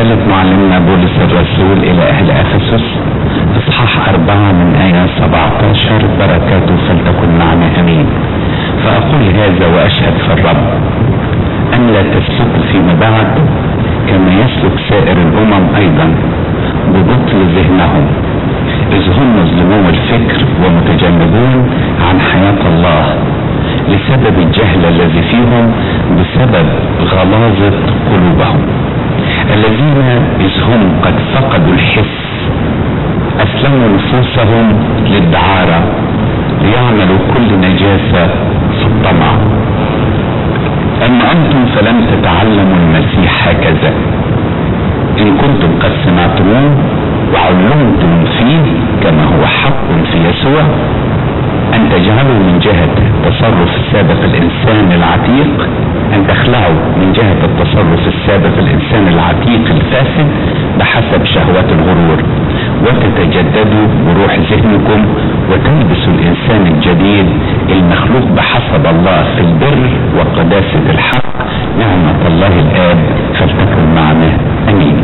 رسالة معلمنا بولس الرسول إلى أهل أفسس إصحاح أربعة من آية 17 بركاته فلتكن معنا أمين فأقول هذا وأشهد في الرب أن لا تسلكوا فيما بعد كما يسلك سائر الأمم أيضا ببطل ذهنهم إذ هم مظلمون الفكر ومتجنبون عن حياة الله لسبب الجهل الذي فيهم بسبب غلاظة قلوبهم الذين إذ هم قد فقدوا الحس أسلموا نفوسهم للدعارة ليعملوا كل نجاسة في الطمع أما أنتم فلم تتعلموا المسيح هكذا إن كنتم قد سمعتموه وعلمتم فيه كما هو حق في يسوع أن تجعلوا من جهة تصرف سابق الإنسان العتيق أن تخلعوا من جهة التصرف السابق الإنسان العتيق الفاسد بحسب شهوات الغرور وتتجددوا بروح ذهنكم وتلبسوا الإنسان الجديد المخلوق بحسب الله في البر وقداسة الحق نعمة الله الآب فلتكن معنا أمين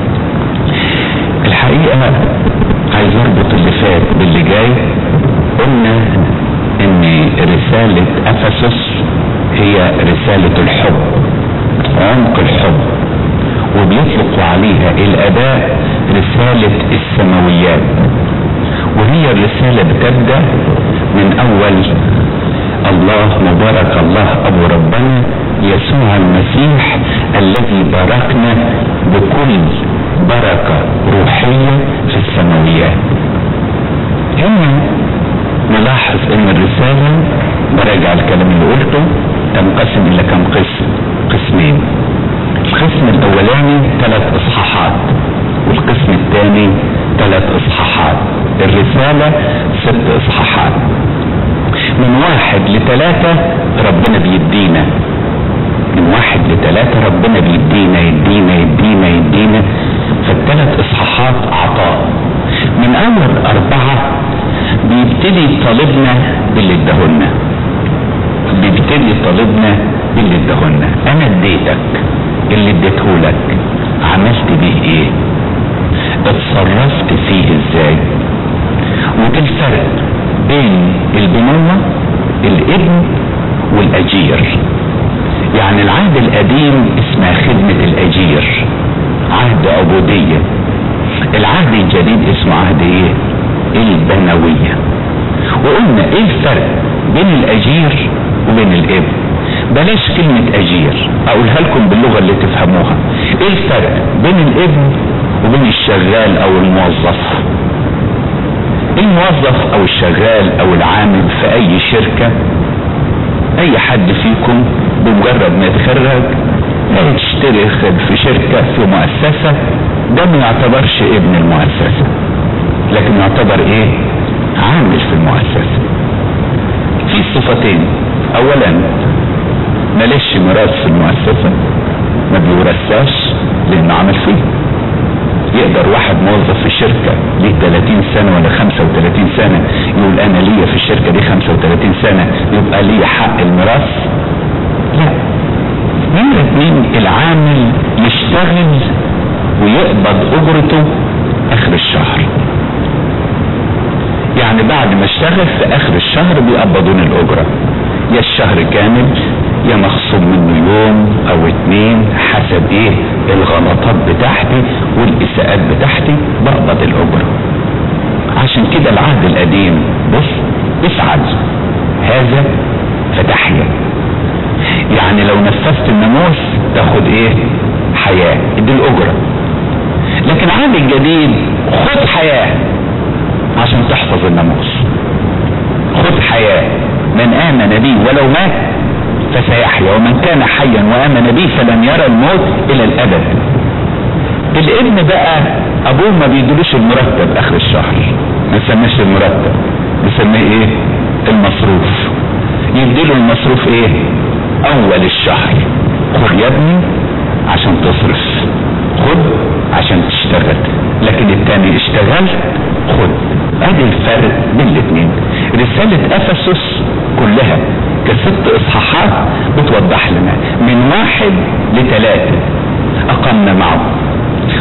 الحقيقة عايز اربط اللي فات باللي جاي قلنا ان رسالة افسس هي رسالة الحب عمق الحب وبيطلق عليها الاباء رسالة السماويات وهي الرسالة بتبدأ من اول الله مبارك الله ابو ربنا يسوع المسيح الذي باركنا بكل بركة روحية في السماويات هنا نلاحظ ان الرسالة براجع الكلام اللي قلته تنقسم الى كم قسم قسمين القسم الاولاني ثلاث اصحاحات والقسم الثاني ثلاث اصحاحات الرسالة ست اصحاحات من واحد لثلاثة ربنا بيدينا من واحد لثلاثة ربنا بيدينا يدينا يدينا يدينا فالثلاث اصحاحات عطاء من اول اربعة بيبتدي يطالبنا باللي اداهولنا بيبتدي يطالبنا باللي اداهولنا انا اديتك اللي اديتهولك عملت بيه ايه اتصرفت فيه ازاي وده الفرق بين البنوة الابن والاجير يعني العهد القديم اسمها خدمة الاجير عهد عبودية العهد الجديد اسمه عهد ايه البنوية وقلنا ايه الفرق بين الاجير وبين الابن بلاش كلمة اجير اقولها لكم باللغة اللي تفهموها ايه الفرق بين الابن وبين الشغال او الموظف الموظف او الشغال او العامل في اي شركة اي حد فيكم بمجرد ما يتخرج هيشتري في شركة في مؤسسة ده ما يعتبرش ابن المؤسسة لكن يعتبر ايه عامل في المؤسسة في صفتين اولا مالش ميراث في المؤسسة ما بيورثاش لانه عمل فيه يقدر واحد موظف في شركة ليه 30 سنة ولا 35 سنة يقول انا ليا في الشركة دي 35 سنة يبقى لي حق الميراث لا نمرة اتنين العامل يشتغل ويقبض اجرته اخر الشهر يعني بعد ما اشتغل في اخر الشهر بيقبضون الاجرة يا الشهر كامل يا مخصوم منه يوم او اتنين حسب ايه الغلطات بتاعتي والاساءات بتاعتي بقبض الاجرة عشان كده العهد القديم بص اسعد هذا فتحيا يعني لو نفذت الناموس تاخد ايه حياة دي الاجرة لكن العهد الجديد خد حياة عشان تحفظ الناموس خد حياة من آمن بي ولو مات فسيحيا ومن كان حيا وآمن بي فلن يرى الموت إلى الأبد الابن بقى أبوه ما بيدلوش المرتب آخر الشهر ما يسميش المرتب يسميه إيه المصروف يديله المصروف إيه أول الشهر خد يا ابني عشان تصرف خد عشان تشتغل لكن التاني اشتغل خد ادي الفرق بين الاثنين رسالة افسس كلها كست اصحاحات بتوضح لنا من واحد لثلاثة اقمنا معه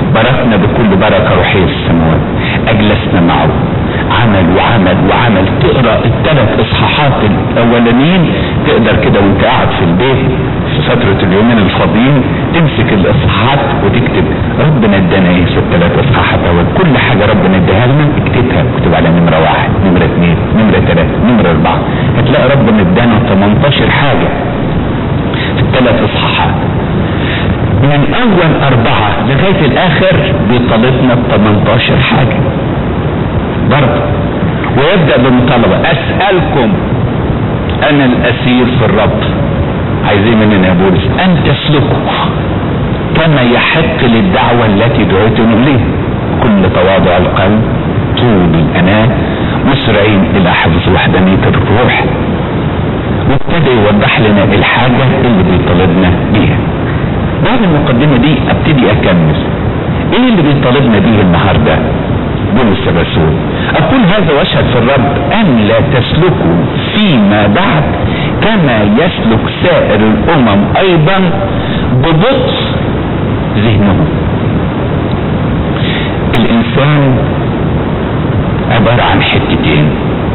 باركنا بكل بركه روحيه في السماوات اجلسنا معه عمل وعمل وعمل تقرا الثلاث اصحاحات الاولانيين تقدر كده وانت قاعد في البيت في فترة اليومين الفاضيين تمسك الاصحاحات وتكتب ربنا ادانا ايه في الثلاث اصحاحات اول كل حاجة ربنا اداها لنا اكتبها اكتب على نمرة واحد نمرة اثنين نمرة ثلاثة نمرة اربعة هتلاقي ربنا ادانا 18 حاجة في الثلاث اصحاحات من اول اربعة لغاية الاخر بيطالبنا ب 18 حاجة برضه ويبدأ بالمطالبة اسألكم انا الاسير في الرب عايزين مننا يا بولس ان تسلكوا كما يحق للدعوة التي دعيتم اليها كل تواضع القلب طول الاناة مسرعين الى حفظ وحدانية الروح وابتدى يوضح لنا الحاجة اللي بيطالبنا بيها بعد المقدمة دي ابتدي اكمل ايه اللي بيطالبنا بيه النهارده بولس الرسول اقول هذا واشهد في الرب ان لا تسلكوا فيما بعد كما يسلك سائر الامم ايضا ببطء ذهنهم الانسان عبارة عن حتتين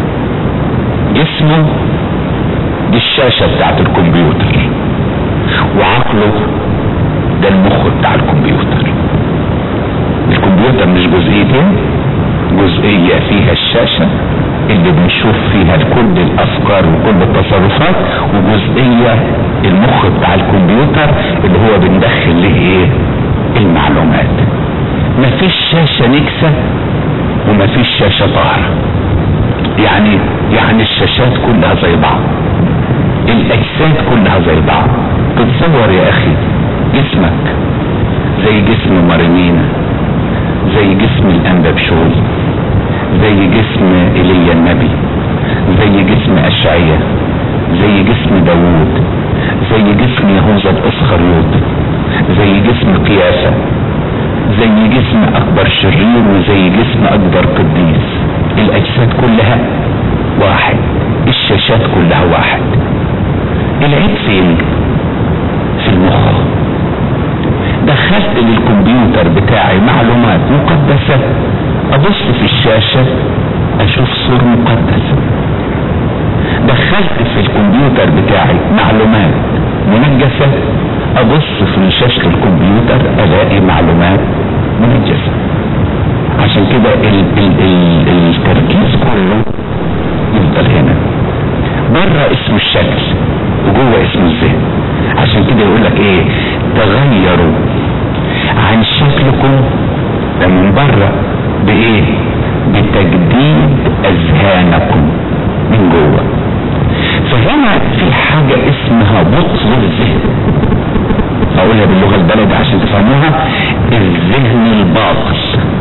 جسمه دي الشاشة بتاعت الكمبيوتر وعقله ده المخ بتاع الكمبيوتر الكمبيوتر مش جزئيتين جزئية فيها الشاشة اللي بنشوف فيها كل الافكار وكل التصرفات وجزئية المخ بتاع الكمبيوتر اللي هو بندخل له ايه المعلومات مفيش شاشة نكسة ومفيش شاشة طاهرة يعني يعني الشاشات كلها زي بعض الاجساد كلها زي بعض تتصور يا اخي جسمك زي جسم مريمينا زي جسم الانبا بشوي زي جسم ايليا النبي زي جسم اشعيا زي جسم داوود زي جسم يهوذا الاسخريوط زي جسم قياسة زي جسم اكبر شرير وزي جسم اكبر قديس الاجساد كلها واحد الشاشات كلها واحد العيب فين في المخ دخلت للكمبيوتر بتاعي معلومات مقدسة ابص في الشاشة اشوف صور مقدسة دخلت في الكمبيوتر بتاعي معلومات منجسة ابص في شاشة الكمبيوتر الاقي معلومات منجسة عشان كده ال ال ال التركيز كله يفضل هنا بره اسمه الشكل وجوه اسمه الذهن عشان كده يقول لك ايه تغيروا عن شكلكم ده من بره بايه بتجديد اذهانكم من جوه فهنا في حاجة اسمها بطل الذهن اقولها باللغة البلد عشان تفهموها الذهن الباطل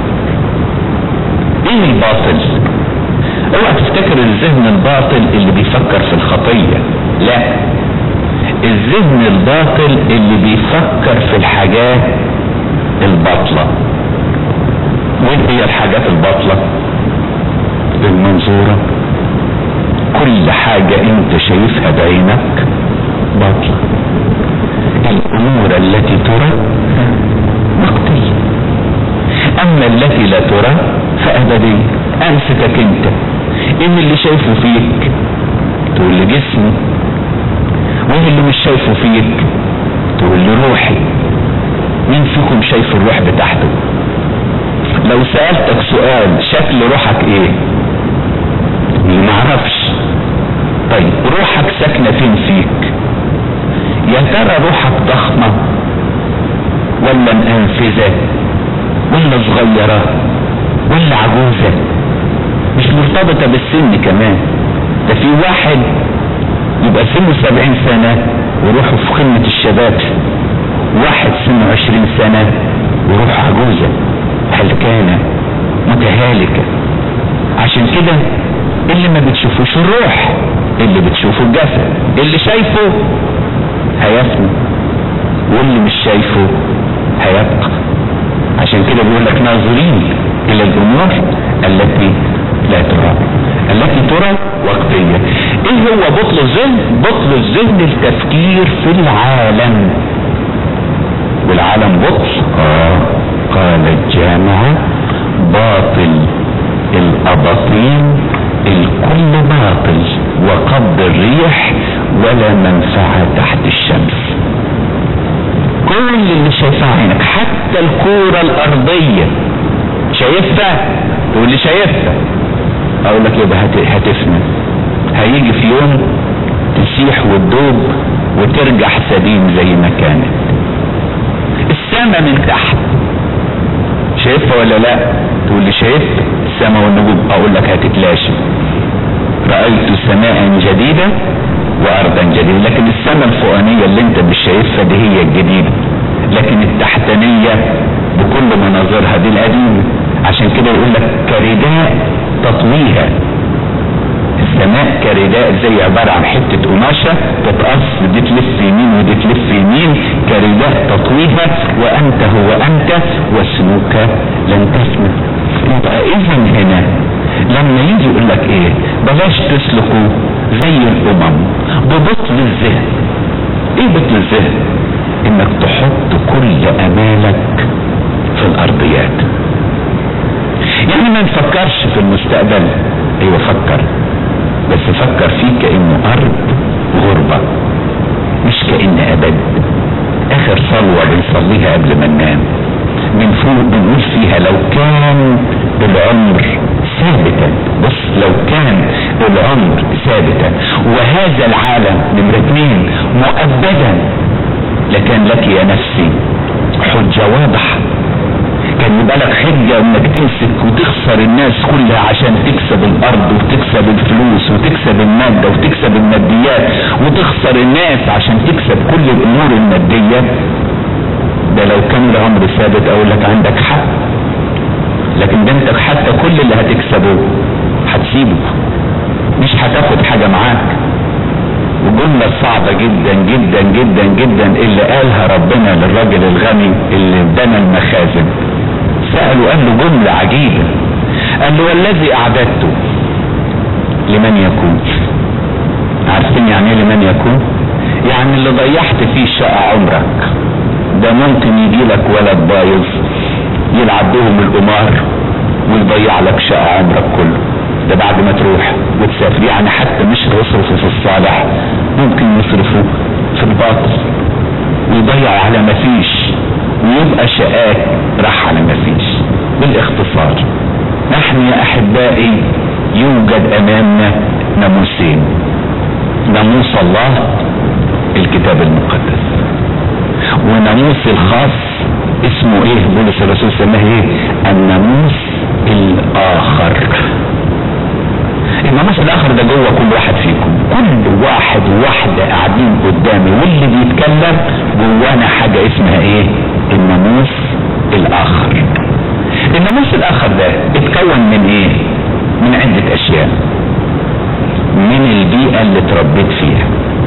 ايه الباطل اوعى تفتكر الذهن الباطل اللي بيفكر في الخطية لا الذهن الباطل اللي بيفكر في الحاجات الباطلة وين هي الحاجات الباطلة المنظورة كل حاجة انت شايفها بعينك باطلة الامور التي ترى وقتية اما التي لا ترى فابدية امسكك انت ان اللي شايفه فيك تقول لي جسمي وايه اللي مش شايفه فيك تقول لي روحي مين فيكم شايف الروح بتاعته لو سألتك سؤال شكل روحك ايه اللي معرفش طيب روحك ساكنة فين فيك يا ترى روحك ضخمة ولا مأنفذة ولا صغيرة ولا عجوزة مش مرتبطة بالسن كمان ده في واحد يبقى سنه سبعين سنة وروحه في قمة الشباب واحد سنه عشرين سنة وروحه عجوزة هلكانة متهالكة عشان كده اللي ما بتشوفوش الروح اللي بتشوفه الجسد اللي شايفه هيفنى واللي مش شايفه هيبقى عشان كده بيقول لك ناظرين الى الامور التي لا ترى التي ترى وقتية ايه هو بطل الذهن بطل الذهن التفكير في العالم والعالم بطل اه قال الجامعة باطل الأباطيل الكل باطل وقبض الريح ولا منفعة تحت الشمس كل اللي شايفاه عينك حتى الكورة الأرضية شايفها تقول لي شايفها أقول لك يبقى هتفنى هيجي في يوم تسيح وتدوب وترجع سليم زي ما كانت السماء من تحت شايفها ولا لا تقول لي شايف السماء والنجوم اقول لك هتتلاشى رأيت سماء جديدة وارضا جديدة لكن السماء الفوقانية اللي انت مش شايفها دي هي الجديدة لكن التحتانية بكل مناظرها دي القديمة عشان كده يقول لك كرداء تطويها السماء كرداء زي عبارة عن حتة قماشة تتقص دي تلف يمين ودي تلف يمين كرداء تطويها وانت هو انت واسمك لن تفنى يبقى اذا هنا لما يجي يقول لك ايه بلاش تسلكوا زي الامم ببطل الذهن ايه بطل الذهن انك تحط كل امالك في الارضيات يعني ما نفكرش في المستقبل ايوه فكر بس فكر فيه كانه ارض غربة مش كان ابد اخر صلوة بنصليها قبل ما ننام من فوق بنقول فيها لو كان العمر ثابتا بص لو كان العمر ثابتا وهذا العالم نمرة اتنين مؤبدا لكان لك يا نفسي حجة واضحة كان يبقى لك حجة انك تمسك وتخسر الناس كلها عشان تكسب الارض وتكسب الفلوس وتكسب المادة وتكسب الماديات وتخسر الناس عشان تكسب كل الامور المادية ده لو كان العمر ثابت اقول لك عندك حق لكن ده انت حتى كل اللي هتكسبه هتسيبه مش هتاخد حاجة معاك وجملة صعبة جدا جدا جدا جدا اللي قالها ربنا للراجل الغني اللي بنى المخازن سأله قال له جملة عجيبة قال له والذي أعددته لمن يكون عارفين يعني ايه لمن يكون يعني اللي ضيعت فيه شقة عمرك ده ممكن يجي لك ولد بايظ يلعب بهم القمار ويضيع لك شقة عمرك كله ده بعد ما تروح وتسافر يعني حتى مش يصرفوا في الصالح ممكن يصرفوا في الباطل ويضيع على ما فيش ويبقى شقاك راح على ما فيش بالاختصار نحن يا احبائي يوجد امامنا ناموسين ناموس الله الكتاب المقدس وناموس الخاص اسمه ايه بولس الرسول سماه ايه الناموس الاخر الناموس الاخر ده جوه كل واحد فيكم كل واحد وواحدة قاعدين قدامي واللي بيتكلم جوانا حاجة اسمها ايه الناموس الاخر الناموس الاخر ده اتكون من ايه من عدة اشياء من البيئة اللي اتربيت فيها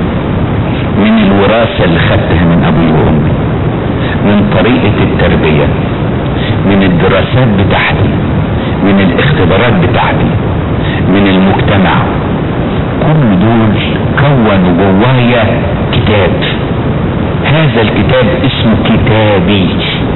من الوراثة اللي خدتها من ابوي وامي من طريقة التربية من الدراسات بتاعتي من الاختبارات بتاعتي من المجتمع كل دول كونوا جوايا كتاب هذا الكتاب اسمه كتابي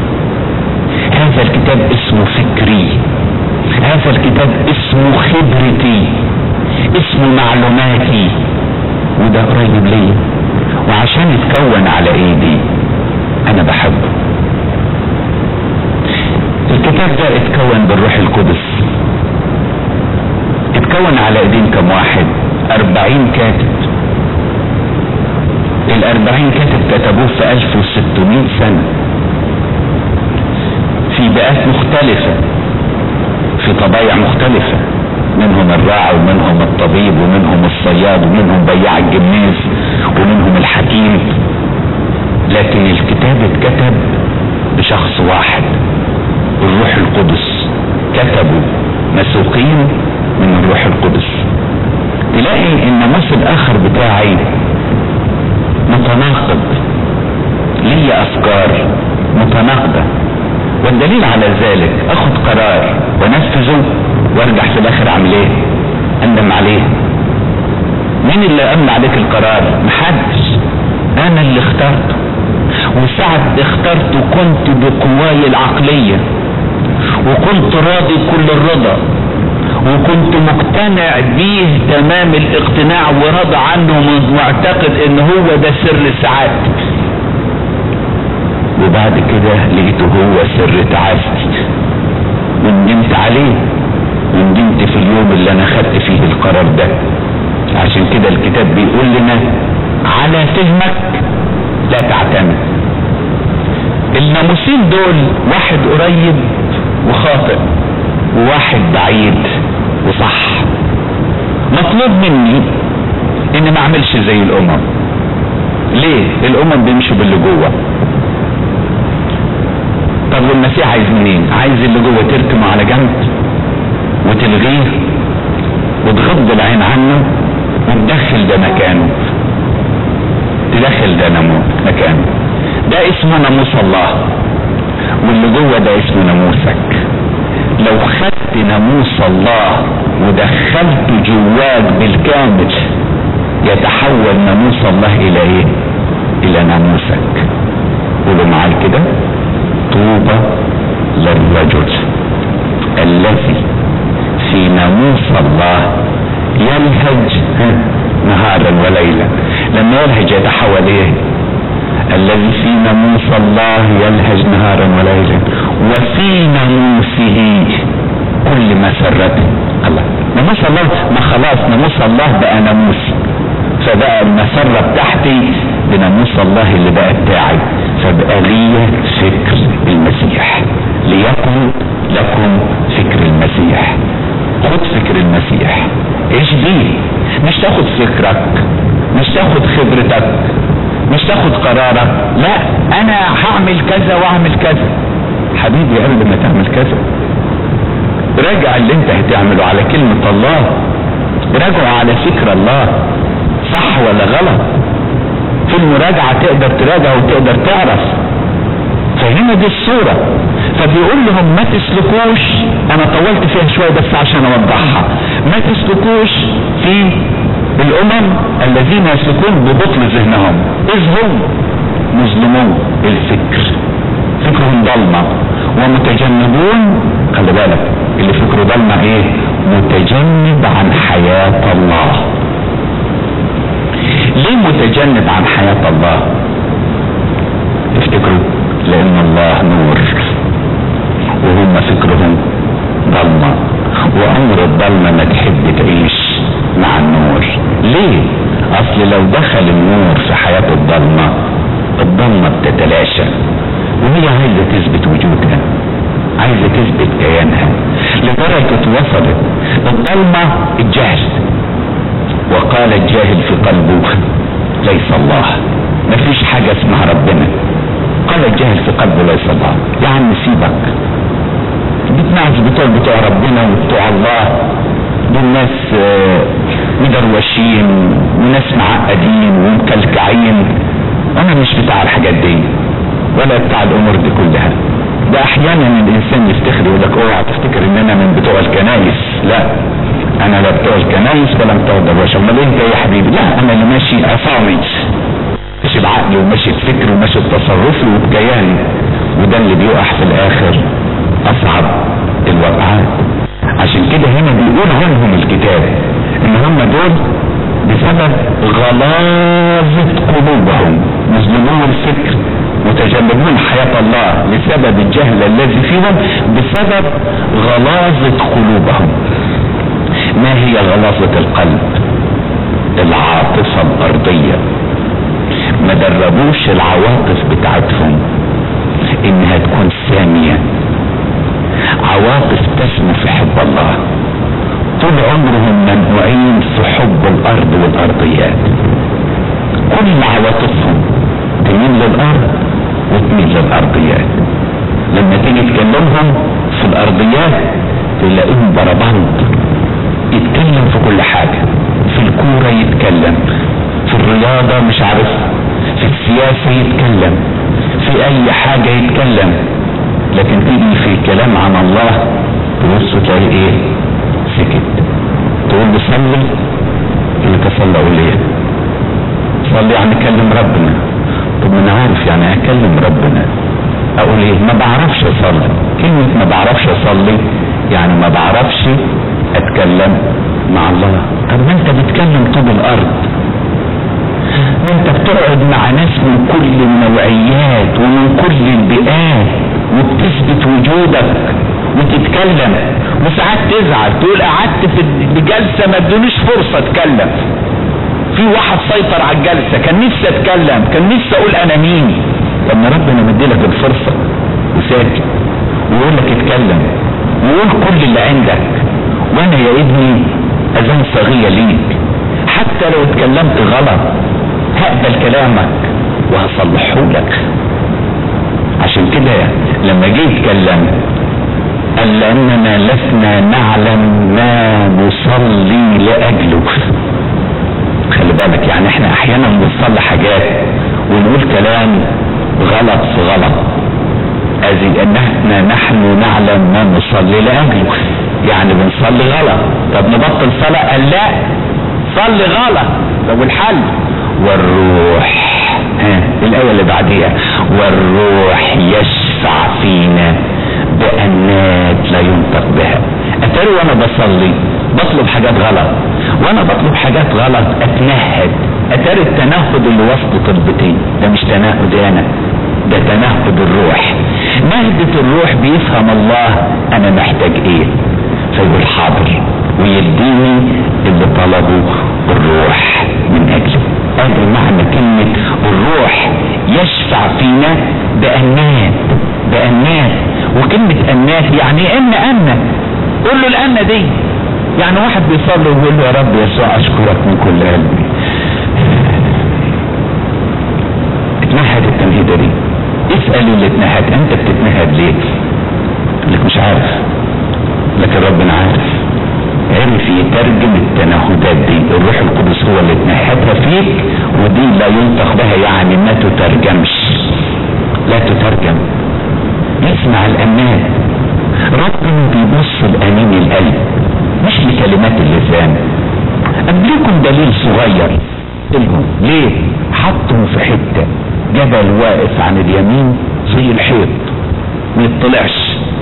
هذا الكتاب اسمه فكري هذا الكتاب اسمه خبرتي اسمه معلوماتي وده قريب ليا وعشان يتكون على ايدي انا بحبه الكتاب ده اتكون بالروح القدس اتكون على ايدين كم واحد اربعين كاتب الاربعين كاتب كتبوه في الف وستمائة سنة في بيئات مختلفة في طبايع مختلفة منهم الراعي ومنهم الطبيب ومنهم الصياد ومنهم بياع الجميز ومنهم الحكيم لكن الكتاب اتكتب بشخص واحد الروح القدس كتبوا مسوقين من الروح القدس تلاقي الناموس الاخر بتاعي متناقض لي افكار متناقضة والدليل على ذلك اخد قرار ونفذه وارجع في الاخر اعمل ايه اندم عليه مين اللي امن عليك القرار محدش انا اللي اخترته وساعة اخترته كنت بقواي العقلية وكنت راضي كل الرضا وكنت مقتنع بيه تمام الاقتناع وراضى عنه معتقد ان هو ده سر سعادتي وبعد كده لقيته هو سر تعاستي وندمت عليه وندمت في اليوم اللي انا خدت فيه القرار ده عشان كده الكتاب بيقول لنا على فهمك لا تعتمد الناموسين دول واحد قريب وخاطئ وواحد بعيد وصح مطلوب مني اني ما اعملش زي الامم ليه الامم بيمشوا باللي جوه طب والمسيح عايز منين عايز اللي جوه تركمه على جنب وتلغيه وتغض العين عنه وتدخل ده مكانه تدخل ده نمو مكانه ده اسمه ناموس الله واللي جوه ده اسمه ناموسك لو خدت ناموس الله ودخلته جواك بالكامل يتحول ناموس الله الى ايه الى ناموسك قولوا معايا كده طوبى للرجل الذي في ناموس الله يلهج نهارا وليلا لما يلهج يتحول ايه الذي في ناموس الله يلهج نهارا وليلا وفي ناموسه كل مسرته الله ناموس الله ما خلاص ناموس الله بقى ناموسي فبقى المسرة بتاعتي بناموس الله اللي بقى بتاعي فبقى لي فكر المسيح ليكن لكم فكر المسيح خد فكر المسيح ايش بيه مش تاخد فكرك مش تاخد خبرتك مش تاخد قرارك لا انا هعمل كذا واعمل كذا حبيبي قبل ما تعمل كذا راجع اللي انت هتعمله على كلمة الله راجعه على فكر الله صح ولا غلط في المراجعة تقدر تراجع وتقدر تعرف فهنا دي الصورة فبيقول لهم ما تسلكوش انا طولت فيها شوية بس عشان اوضحها ما تسلكوش في الامم الذين يسلكون ببطل ذهنهم اذ هم مظلمون الفكر فكرهم ضلمة ومتجنبون خلي بالك اللي فكره ضلمة ايه متجنب عن حياة الله ليه متجنب عن حياة الله تفتكروا لان الله نور وهم فكرهم ضلمة وامر الضلمة ما تحب تعيش مع النور ليه اصل لو دخل النور في حياة الضلمة الضلمة بتتلاشى وهي عايزة تثبت وجودها عايزة تثبت كيانها لدرجة وصلت الضلمة الجهل وقال الجاهل في قلبه ليس الله مفيش حاجة اسمها ربنا قال الجاهل في قلبه ليس الله يا عم سيبك بتنعز بتوع بتوع ربنا وبتوع الله دول ناس مدروشين وناس معقدين ومكلكعين انا مش بتاع الحاجات دي ولا بتاع الامور دي كلها ده احيانا الانسان يفتخر يقول لك اوعى تفتكر ان انا من بتوع الكنايس لا انا لا بتوع الكنايس ولا بتوع الدروشه امال انت يا حبيبي لا انا اللي ماشي عصامي ماشي بعقلي وماشي بفكري وماشي بتصرفي وبكياني وده اللي بيقع في الاخر اصعب الوقعات عشان كده هنا بيقول عنهم الكتاب ان هم دول بسبب غلاظة قلوبهم مظلمون الفكر متجنبون حياة الله لسبب الجهل الذي فيهم بسبب غلاظة قلوبهم ما هي غلاظة القلب العاطفة الارضية ما دربوش العواطف بتاعتهم انها تكون سامية عواطف تسمو في حب الله طول عمرهم منوعين في حب الارض والارضيات كل عواطفهم تميل للارض وتميل للارضيات لما تيجي تكلمهم في الارضيات تلاقيهم بربنط يتكلم في كل حاجة في الكورة يتكلم في الرياضة مش عارف في السياسة يتكلم في اي حاجة يتكلم لكن تيجي في الكلام عن الله تبص تلاقي ايه سكت تقول له صلي يقول لك اصلي اقول ايه صلي يعني كلم ربنا طب ما انا عارف يعني اكلم ربنا اقول اقول ايه ما بعرفش اصلي كلمة ما بعرفش اصلي يعني ما بعرفش اتكلم مع الله طب ما انت بتكلم طول الارض ما انت بتقعد مع ناس من كل النوعيات ومن كل البيئات وبتثبت وجودك وتتكلم وساعات تزعل تقول قعدت في الجلسه ما ادونيش فرصه اتكلم في واحد سيطر على الجلسه كان نفسي اتكلم كان نفسي اقول انا مين لما ربنا مديلك الفرصه وساكت ويقول لك اتكلم وقول كل اللي عندك وانا يا ابني اذان صغية ليك حتى لو اتكلمت غلط هقبل كلامك وهصلحه لك عشان كده لما جه يتكلم قال لاننا لسنا نعلم ما نصلي لاجله خلي بالك يعني احنا احيانا بنصلي حاجات ونقول كلام غلط في غلط ادي ان احنا نحن نعلم ما نصلي لاجله يعني بنصلي غلط طب نبطل صلاة قال لا صلي غلط طب الحل والروح ها الايه اللي بعديها والروح يشفع فينا بانات لا ينطق بها اتاري وانا بصلي بطلب حاجات غلط وانا بطلب حاجات غلط اتنهد اتاري التنهد اللي وسط طلبتين ده مش تنهد انا ده تنهد الروح نهدة الروح بيفهم الله انا محتاج ايه فيقول حاضر ويديني اللي طلبه الروح من اجله هذا معنى كلمة الروح يشفع فينا بأنات بأنات وكلمة أنات يعني أن أن قول له الأن دي يعني واحد بيصلي ويقول له يا رب يسوع أشكرك من كل قلبي اتنهد التنهيدة دي اسأل اللي اتنهد انت بتتنهد ليه لك مش عارف لكن ربنا عارف عرف يترجم التنهدات دي الروح القدس هو اللي اتنهدها فيك ودي لا ينطق بها يعني ما تترجمش لا تترجم يسمع الأمان ربنا بيبص لأنين القلب مش لكلمات اللسان أديكم دليل صغير لهم ليه حطهم في حتة جبل واقف عن اليمين زي الحيط ما يطلعش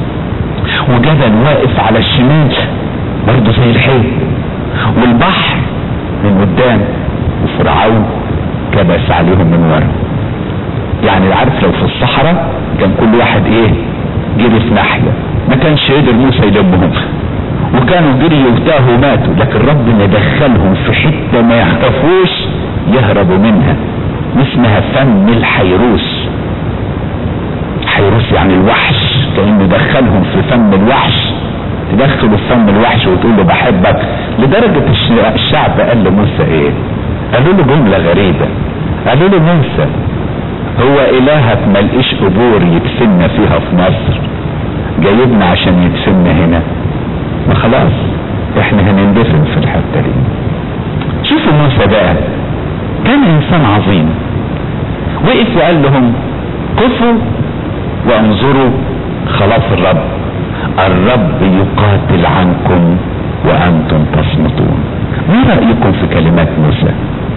وجبل واقف على الشمال برضه زي الحيط والبحر من قدام وفرعون كبس عليهم من ورا يعني عارف لو في الصحراء كان كل واحد ايه جري في ناحيه ما كانش قدر موسى يلمهم وكانوا جري وتاهوا وماتوا لكن ربنا دخلهم في حته ما يعرفوش يهربوا منها اسمها فم الحيروس حيروس يعني الوحش كانه دخلهم في فم الوحش تدخله في فم الوحش وتقول له بحبك لدرجه الشعب قال لموسى ايه قالوا له جمله غريبه قالوا له موسى هو الهك ملقيش قبور يدفننا فيها في مصر جايبنا عشان يدفننا هنا ما خلاص احنا هنندفن في الحته دي شوفوا موسى بقى كان انسان عظيم وقف وقال لهم قفوا وانظروا خلاص الرب الرب يقاتل عنكم وانتم تصمتون ما رايكم في كلمات موسى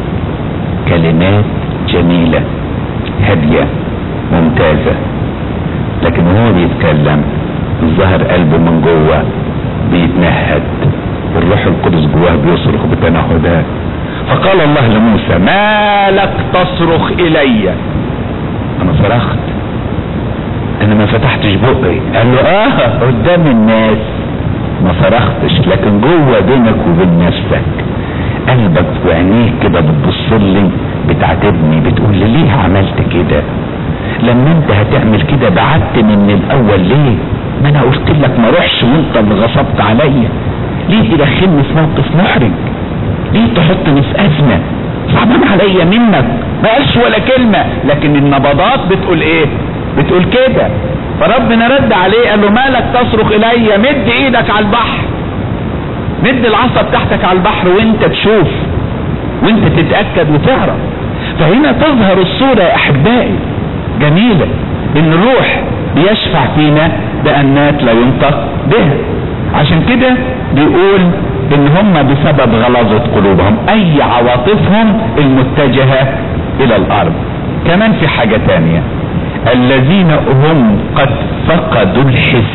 كلمات جميله هاديه ممتازه لكن وهو بيتكلم ظهر قلبه من جوه بيتنهد الروح القدس جواه بيصرخ بتنهدات فقال الله لموسى ما لك تصرخ الي انا صرخت انا ما فتحتش بقي قال له اه قدام الناس ما صرختش لكن جوه بينك وبين نفسك قلبك وعينيك كده بتبص لي بتعاتبني بتقول لي ليه عملت كده لما انت هتعمل كده بعدتني من الاول ليه ما انا قلت لك ما روحش وانت اللي غصبت عليا ليه تدخلني في موقف محرج ليه تحطني في ازمه صعبان عليا منك ما قالش ولا كلمه لكن النبضات بتقول ايه بتقول كده فربنا رد عليه قال له مالك تصرخ الي مد ايدك على البحر مد العصا بتاعتك على البحر وانت تشوف وانت تتاكد وتعرف فهنا تظهر الصوره يا احبائي جميله ان الروح بيشفع فينا بانات لا ينطق بها عشان كده بيقول ان هم بسبب غلاظة قلوبهم اي عواطفهم المتجهة الى الارض كمان في حاجة تانية الذين هم قد فقدوا الحس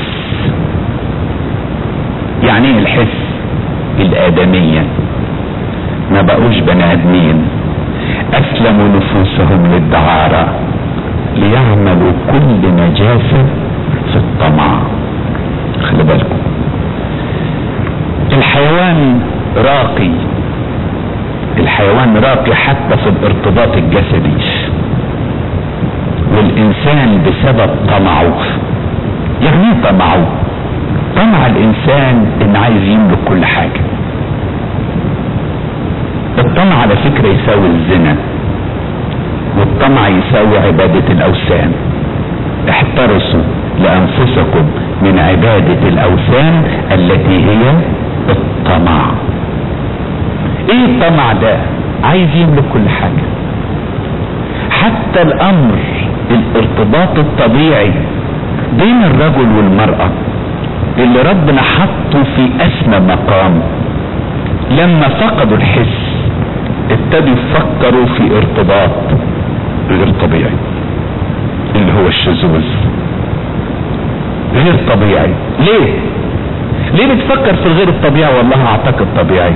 يعني ايه الحس الآدمية ما بقوش بني آدمين أسلموا نفوسهم للدعارة ليعملوا كل نجاسة في الطمع خلي بالكم الحيوان راقي الحيوان راقي حتى في الارتباط الجسدي والإنسان بسبب طمعه يعني ايه طمعه طمع الإنسان إن عايز يملك كل حاجة الطمع على فكرة يساوي الزنا والطمع يساوي عبادة الأوثان احترسوا لأنفسكم من عبادة الأوثان التي هي الطمع ايه الطمع ده عايز يملك كل حاجة حتى الأمر الارتباط الطبيعي بين الرجل والمرأة اللي ربنا حطه في أسمى مقام لما فقدوا الحس ابتدوا يفكروا في ارتباط غير طبيعي اللي هو الشذوذ غير طبيعي ليه ليه بتفكر في الغير الطبيعي والله اعتقد طبيعي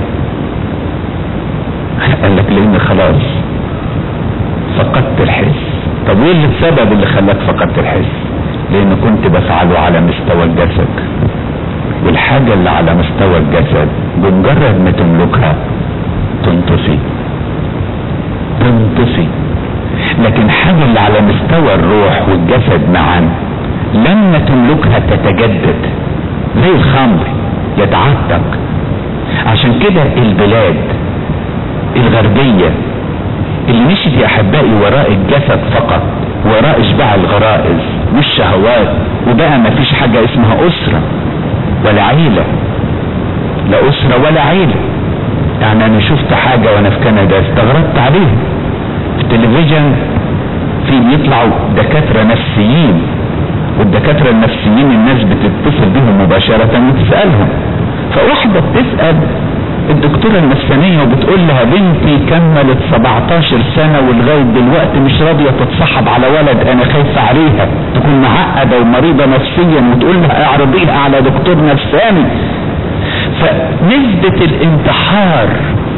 قال لك لان خلاص فقدت الحس طب وايه اللي السبب اللي خلاك فقدت الحس لان كنت بفعله على مستوى الجسد والحاجة اللي على مستوى الجسد بمجرد ما تملكها تنطفي تنطفي لكن الحاجة اللي على مستوى الروح والجسد معا لما تملكها تتجدد زي الخمر يتعتق عشان كده البلاد الغربية اللي مشيت يا احبائي وراء الجسد فقط وراء اشباع الغرائز والشهوات وبقى ما فيش حاجة اسمها اسرة ولا عيلة لا اسرة ولا عيلة يعني انا شفت حاجة وانا في كندا استغربت عليها في التلفزيون في بيطلعوا دكاترة نفسيين والدكاترة النفسيين الناس بتتصل بيهم مباشرة وتسألهم فواحدة بتسأل الدكتورة النفسانية وبتقول لها بنتي كملت 17 سنة ولغاية دلوقتي مش راضية تتصاحب على ولد انا خايفة عليها تكون معقدة ومريضة نفسيا وتقول لها اعرضيها على دكتور نفساني فنسبة الانتحار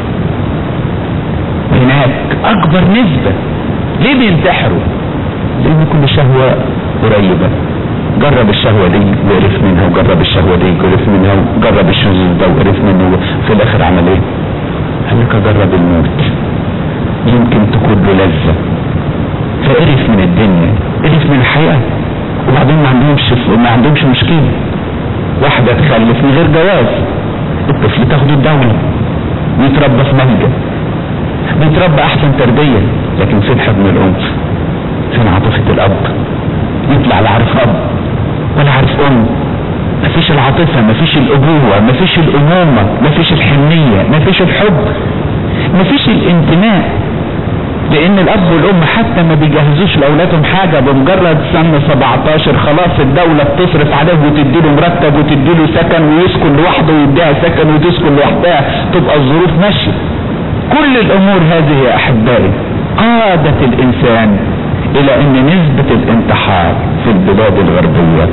هناك اكبر نسبة ليه بينتحروا لان كل شهوة قريبة جرب الشهوة دي وقرف منها وجرب الشهوة دي وقرف منها وجرب الشذوذ ده وقرف منه في الاخر عمل ايه قال لك اجرب الموت يمكن تكون له لذة فقرف من الدنيا قرف من الحياة وبعدين ما عندهمش ما عندهمش مشكلة واحدة تخلف من غير جواز الطفل تاخده الدولة ويتربى في ملجأ بيتربى احسن تربية لكن فين حضن الام فين عاطفة الاب يطلع لا عارف اب ولا عارف ام مفيش العاطفة مفيش الابوة مفيش الامومة مفيش الحنية مفيش الحب مفيش الانتماء لان الاب والام حتى ما بيجهزوش لاولادهم حاجة بمجرد سن 17 خلاص الدولة بتصرف عليه وتديله مرتب وتديله سكن ويسكن لوحده ويديها سكن وتسكن لوحدها تبقى الظروف ماشية كل الامور هذه يا احبائي قادت الانسان الى ان نسبة الانتحار في البلاد الغربية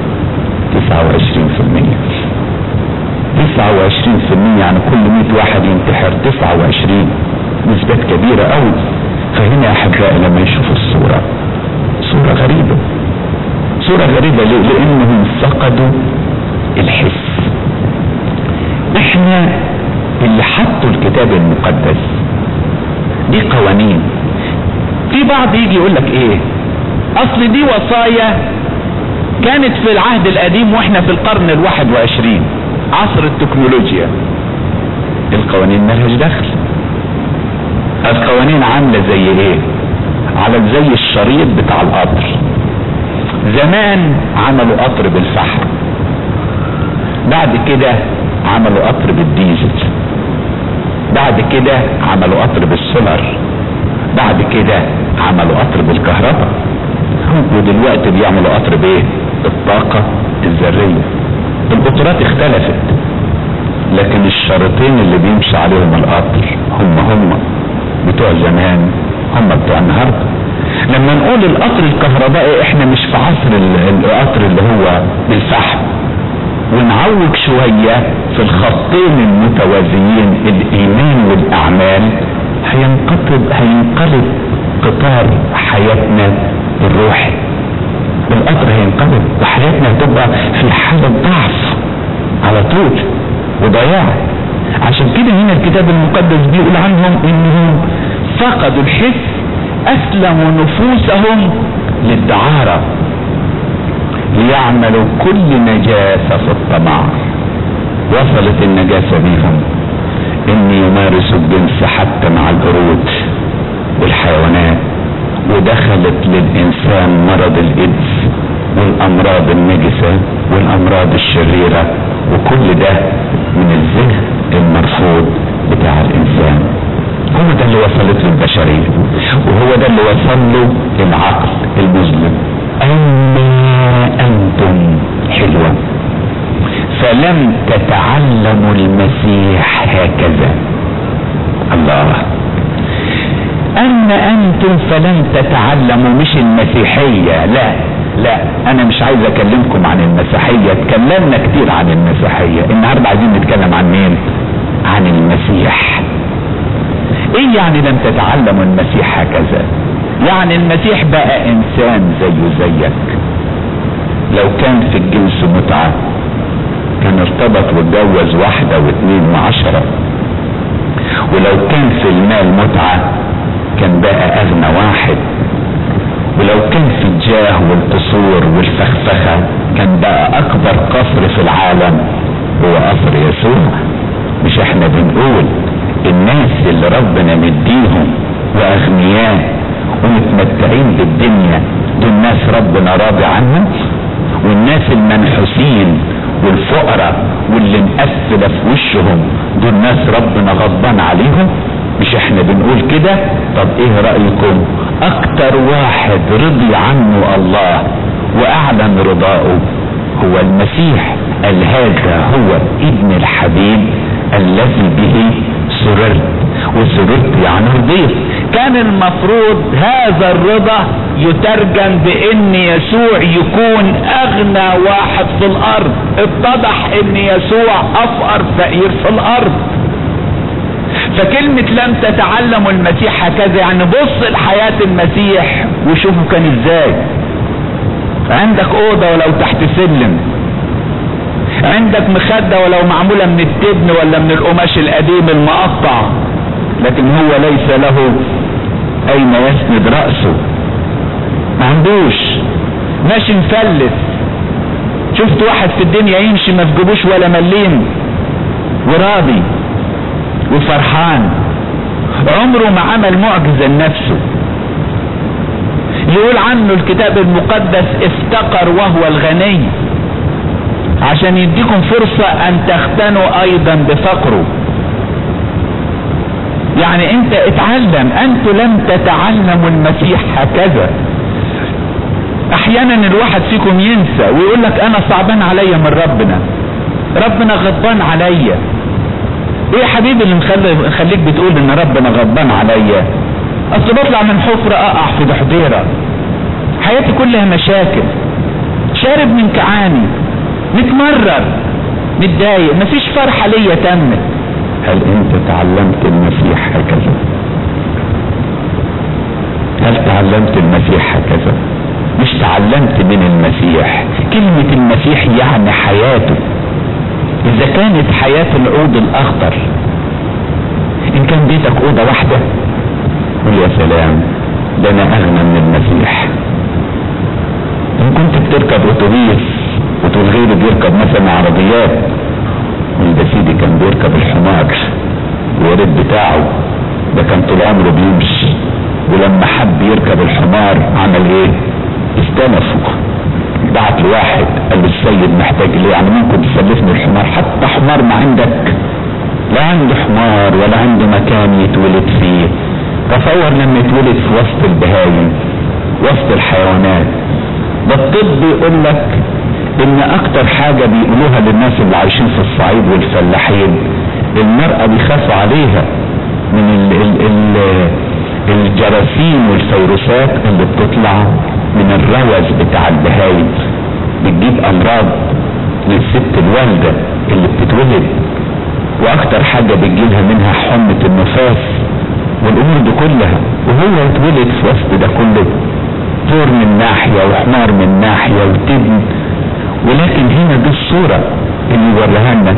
29% 29% يعني كل 100 واحد ينتحر 29 نسبات كبيرة قوي فهنا يا احبائي لما يشوفوا الصورة صورة غريبة صورة غريبة ليه؟ لانهم فقدوا الحس احنا اللي حطوا الكتاب المقدس دي قوانين في بعض يجي يقول لك ايه اصل دي وصايا كانت في العهد القديم واحنا في القرن الواحد وعشرين عصر التكنولوجيا القوانين ملهاش دخل القوانين عاملة زي ايه على زي الشريط بتاع القطر زمان عملوا قطر بالفحم بعد كده عملوا قطر بالديزل بعد كده عملوا قطر بالسولار بعد كده عملوا قطر بالكهرباء ودلوقتي بيعملوا قطر بايه الطاقة الذرية القطارات اختلفت لكن الشريطين اللي بيمشي عليهم القطر هم هم بتوع زمان هم بتوع النهارده لما نقول القطر الكهربائي احنا مش في عصر القطر اللي هو بالفحم ونعوج شوية في الخطين المتوازيين الايمان والاعمال هينقطب هينقلب قطار حياتنا الروحي القطر هينقلب وحياتنا هتبقى في حالة ضعف على طول وضياع عشان كده هنا الكتاب المقدس بيقول عنهم انهم فقدوا الحس اسلموا نفوسهم للدعارة ليعملوا كل نجاسة في الطمع وصلت النجاسة بيهم ان يمارسوا الجنس حتى مع القرود والحيوانات ودخلت للانسان مرض الايدز والامراض النجسة والامراض الشريرة وكل ده من الذهن المرفوض بتاع الانسان هو ده اللي وصلت له البشرية وهو ده اللي وصل له العقل المظلم اما انتم حلوة فلم تتعلموا المسيح هكذا الله اما انتم فلم تتعلموا مش المسيحية لا لا انا مش عايز اكلمكم عن المسيحية اتكلمنا كتير عن المسيحية النهاردة عايزين نتكلم عن مين عن المسيح ايه يعني لم تتعلموا المسيح هكذا يعني المسيح بقى انسان زيه زيك لو كان في الجنس متعة كان ارتبط واتجوز واحدة واثنين وعشرة ولو كان في المال متعة كان بقى اغنى واحد ولو كان في الجاه والقصور والفخفخة كان بقى اكبر قصر في العالم هو قصر يسوع مش احنا بنقول الناس اللي ربنا مديهم واغنياء ومتمتعين بالدنيا دول ناس ربنا راضي عنهم والناس المنحوسين والفقراء واللي مقفله في وشهم دول ناس ربنا غضبان عليهم مش احنا بنقول كده طب ايه رأيكم اكتر واحد رضي عنه الله واعلن رضاؤه هو المسيح قال هذا هو ابن الحبيب الذي به سررت وسررت يعني رضيت كان المفروض هذا الرضا يترجم بان يسوع يكون اغنى واحد في الارض اتضح ان يسوع افقر فقير في الارض فكلمة لم تتعلموا المسيح هكذا يعني بص لحياة المسيح وشوفوا كان ازاي عندك اوضة ولو تحت سلم عندك مخدة ولو معمولة من التبن ولا من القماش القديم المقطع لكن هو ليس له اين يسند رأسه ما عندوش ماشي مفلس شفت واحد في الدنيا يمشي ما تجيبوش ولا مليم وراضي وفرحان عمره ما عمل معجزة لنفسه يقول عنه الكتاب المقدس افتقر وهو الغني عشان يديكم فرصة ان تختنوا ايضا بفقره يعني انت اتعلم انتوا لم تتعلموا المسيح هكذا احيانا الواحد فيكم ينسى ويقول لك انا صعبان عليا من ربنا ربنا غضبان عليا ايه يا حبيبي اللي مخلي مخليك بتقول ان ربنا غضبان عليا اصل بطلع من حفرة اقع في بحضيرة حياتي كلها مشاكل شارب من كعاني متمرر متضايق مفيش فرحة ليا تمت هل انت تعلمت المسيح هكذا هل تعلمت المسيح هكذا مش تعلمت من المسيح كلمة المسيح يعني حياته اذا كانت حياة العود الاخضر ان كان بيتك اوضة واحدة قول يا سلام ده انا اغنى من المسيح ان كنت بتركب اتوبيس وتقول غيري بيركب مثلا عربيات ده سيدي كان بيركب الحمار الورد بتاعه ده كان طول عمره بيمشي ولما حب يركب الحمار عمل ايه استلفه بعت لواحد قال له السيد محتاج ليه يعني ممكن تسلفني الحمار حتى حمار ما عندك لا عنده حمار ولا عنده مكان يتولد فيه تصور لما يتولد في وسط البهايم وسط الحيوانات ده الطب بيقول لك ان اكتر حاجة بيقولوها للناس اللي عايشين في الصعيد والفلاحين المرأة بيخافوا عليها من ال ال ال الجراثيم والفيروسات اللي بتطلع من الروز بتاع البهايم بتجيب امراض للست الوالدة اللي بتتولد واكتر حاجة بتجيلها منها حمة النفاس والامور دي كلها وهو اتولد في وسط ده كله ثور من ناحية وحمار من ناحية وتبن ولكن هنا دي الصورة اللي يوريها لنا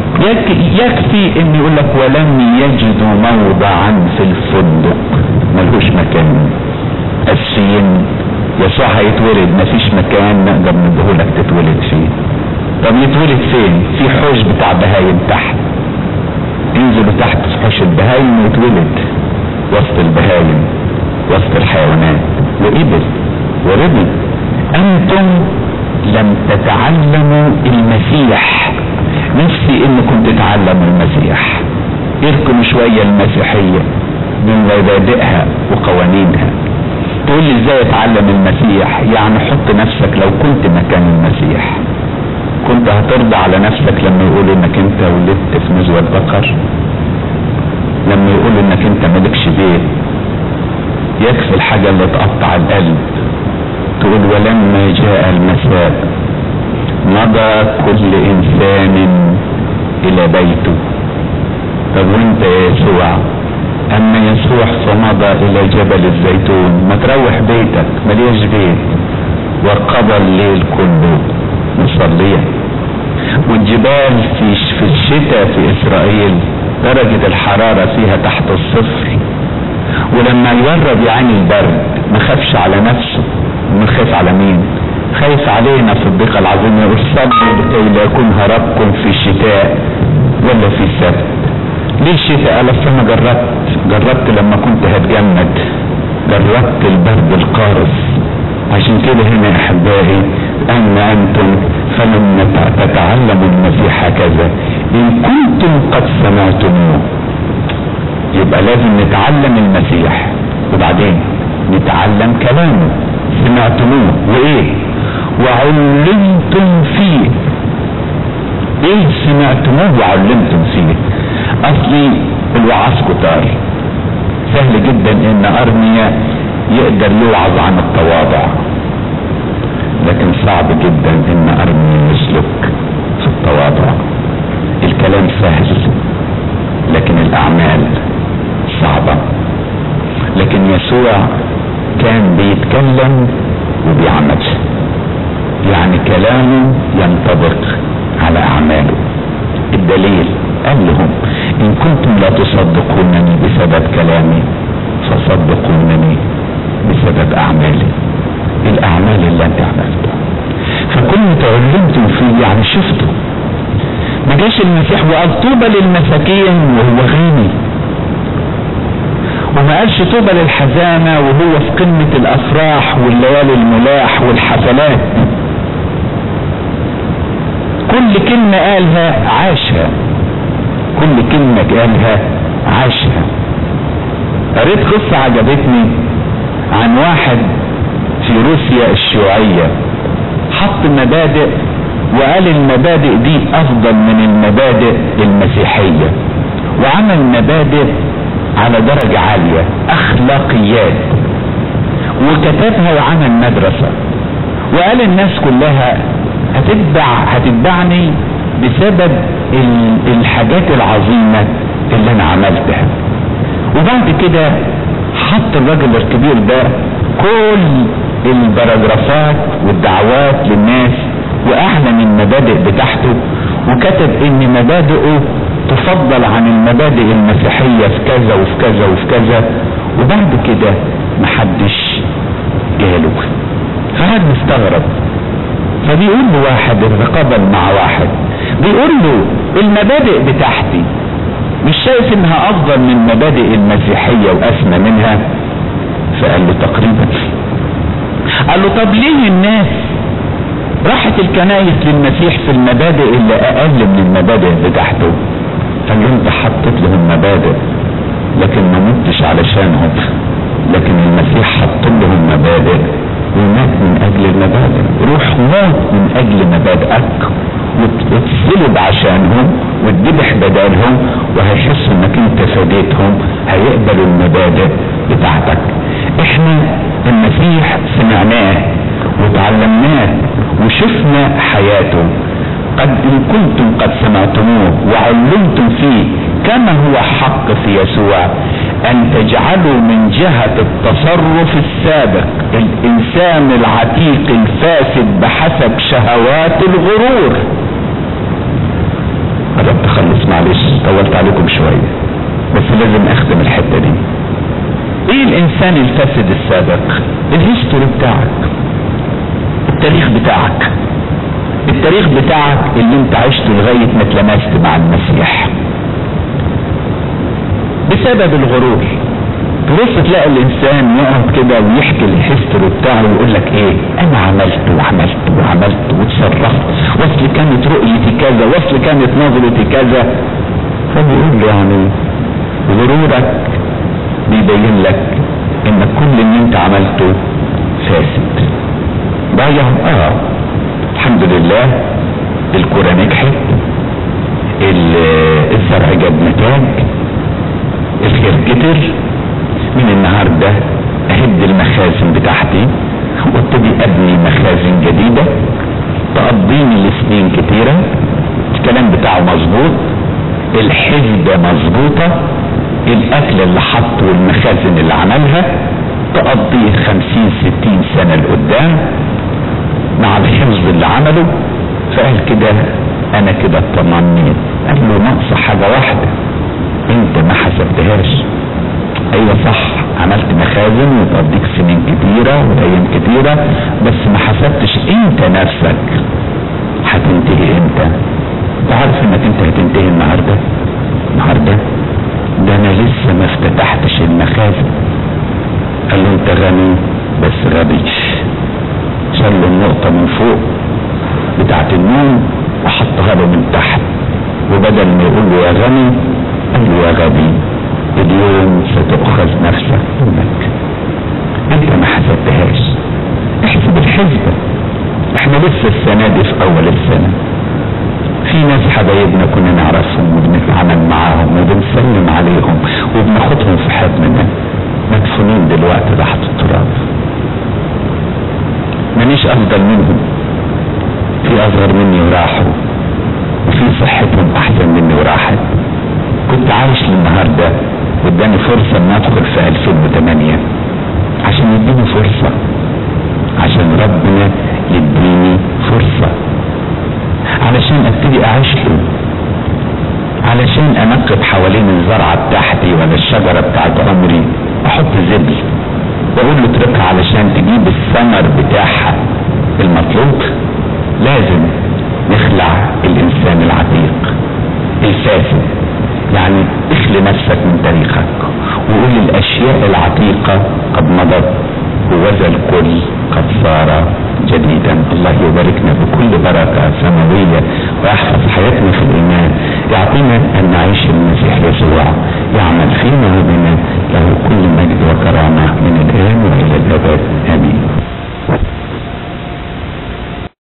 يكفي ان يقول لك ولم يجدوا موضعا في الفندق ملهوش مكان السين يسوع هيتولد مفيش مكان نقدر نديهولك تتولد فيه طب يتولد فين في حوش بتاع بهايم تحت ينزلوا تحت في حوش البهايم ويتولد وسط البهايم وسط الحيوانات وإبل وربل أنتم لم تتعلموا المسيح نفسي انكم تتعلموا المسيح اركنوا شوية المسيحية من مبادئها وقوانينها تقول لي ازاي اتعلم المسيح يعني حط نفسك لو كنت مكان المسيح كنت هترضى على نفسك لما يقولوا انك انت ولدت في نزوة بقر لما يقولوا انك انت مالكش بيت يكفي الحاجة اللي تقطع القلب تقول ولما جاء المساء مضى كل انسان الى بيته طب وانت يا يسوع اما يسوع فمضى الى جبل الزيتون ما تروح بيتك مليش بيت وقضى الليل كله مصليا والجبال في في الشتاء في اسرائيل درجة الحرارة فيها تحت الصفر ولما يورد يعني البرد ما خافش على نفسه من خايف على مين خايف علينا في الضيقة العظيمة يقول صلوا لكي لا يكون هربكم في الشتاء ولا في السبت ليه الشتاء قال اصل انا جربت جربت لما كنت هتجمد جربت البرد القارس عشان كده هنا يا احبائي اما انتم فلم تتعلموا المسيح هكذا ان كنتم قد سمعتموه يبقى لازم نتعلم المسيح وبعدين نتعلم كلامه سمعتموه وايه وعلمتم فيه ايه سمعتموه وعلمتم فيه اصلي الوعاظ كتار سهل جدا ان ارميا يقدر يوعظ عن التواضع لكن صعب جدا ان ارميا يسلك في التواضع الكلام سهل لكن الاعمال صعبة لكن يسوع كان بيتكلم وبيعمل يعني كلامه ينطبق على اعماله الدليل قال لهم ان كنتم لا تصدقونني بسبب كلامي فصدقونني بسبب اعمالي الاعمال اللي انت عملتها فكنت علمتم فيه يعني شفته ما جاش المسيح وقال طوبى للمساكين وهو غني وما قالش طوبى للحزانة وهو في قمة الافراح والليالي الملاح والحفلات كل كلمة قالها عاشها كل كلمة قالها عاشها قريت قصة عجبتني عن واحد في روسيا الشيوعية حط مبادئ وقال المبادئ دي افضل من المبادئ المسيحية وعمل مبادئ على درجة عالية اخلاقيات وكتبها وعمل مدرسة وقال الناس كلها هتتبع هتتبعني بسبب الحاجات العظيمة اللي انا عملتها وبعد كده حط الراجل الكبير ده كل البراجرافات والدعوات للناس واعلن المبادئ بتاعته وكتب ان مبادئه تفضل عن المبادئ المسيحية في كذا وفي كذا وفي كذا وبعد كده محدش جاله فقعد مستغرب فبيقول له واحد تقابل مع واحد بيقول له المبادئ بتاعتي مش شايف انها افضل من مبادئ المسيحية واسمى منها فقال له تقريبا قال له طب ليه الناس راحت الكنايس للمسيح في المبادئ اللي اقل من المبادئ بتاعته قال له انت حطيت لهم مبادئ لكن ما متش علشانهم لكن المسيح حط لهم مبادئ ومات من اجل المبادئ روح موت من اجل مبادئك وتتصلب عشانهم وتذبح بدالهم وهيحسوا انك انت فديتهم هيقبلوا المبادئ بتاعتك احنا المسيح سمعناه وتعلمناه وشفنا حياته قد ان كنتم قد سمعتموه وعلمتم فيه كما هو حق في يسوع ان تجعلوا من جهة التصرف السابق الانسان العتيق الفاسد بحسب شهوات الغرور قربت اخلص معلش طولت عليكم شوية بس لازم اختم الحتة دي ايه الانسان الفاسد السابق الهيستوري بتاعك التاريخ بتاعك التاريخ بتاعك اللي انت عشته لغاية ما اتلمست مع المسيح بسبب الغرور تبص تلاقي الانسان يقعد كده ويحكي الهيستوري بتاعه ويقول لك ايه انا عملت وعملت وعملت وتصرفت واصل كانت رؤيتي كذا واصل كانت نظرتي كذا فبيقول له يعني غرورك بيبين لك ان كل اللي انت عملته فاسد ضيع اه الحمد لله الكرة نجحت الزرع جاب نتاج الخير كتر من النهارده اهد المخازن بتاعتي وابتدي ابني مخازن جديدة تقضيني لسنين كتيرة الكلام بتاعه مظبوط الحسبة مظبوطة الاكل اللي حطه والمخازن اللي عملها تقضيه خمسين ستين سنة لقدام مع الحفظ اللي عمله فقال كده انا كده اطمنيت قال له ناقصه حاجه واحده انت ما حسبتهاش ايوه صح عملت مخازن وتقضيك سنين كتيرة وايام كتيرة بس ما حسبتش انت نفسك هتنتهي امتى انت عارف انك انت هتنتهي النهاردة النهاردة ده انا لسه ما افتتحتش المخازن قال له انت غني بس غبي شال له النقطة من فوق بتاعت النوم وحطها له من تحت وبدل ما يقول له يا غني قال له يا غبي اليوم ستؤخذ نفسك منك انت ما حسبتهاش احسب الحسبة احنا لسه السنة دي في اول السنة في ناس حبايبنا كنا نعرفهم وبنتعامل معاهم وبنسلم عليهم وبناخدهم في حضننا مدفونين دلوقتي تحت التراب مانيش افضل منهم في اصغر مني وراحوا وفي صحتهم احسن مني وراحت كنت عايش للنهارده واداني فرصه ان ادخل في 2008 عشان يديني فرصه عشان ربنا يديني فرصه علشان ابتدي اعيش له علشان انقب حوالين الزرعه بتاعتي ولا الشجره بتاعت عمري احط زبل واقول له اتركها علشان تجيب الثمر بتاعها المطلوب لازم نخلع الانسان العتيق الفاسد يعني اخلي نفسك من تاريخك وقول الاشياء العتيقة قد مضت ووذا الكل قد صار جديدا الله يباركنا بكل بركة سماوية ويحفظ حياتنا في الإيمان يعطينا أن نعيش المسيح يسوع يعمل فينا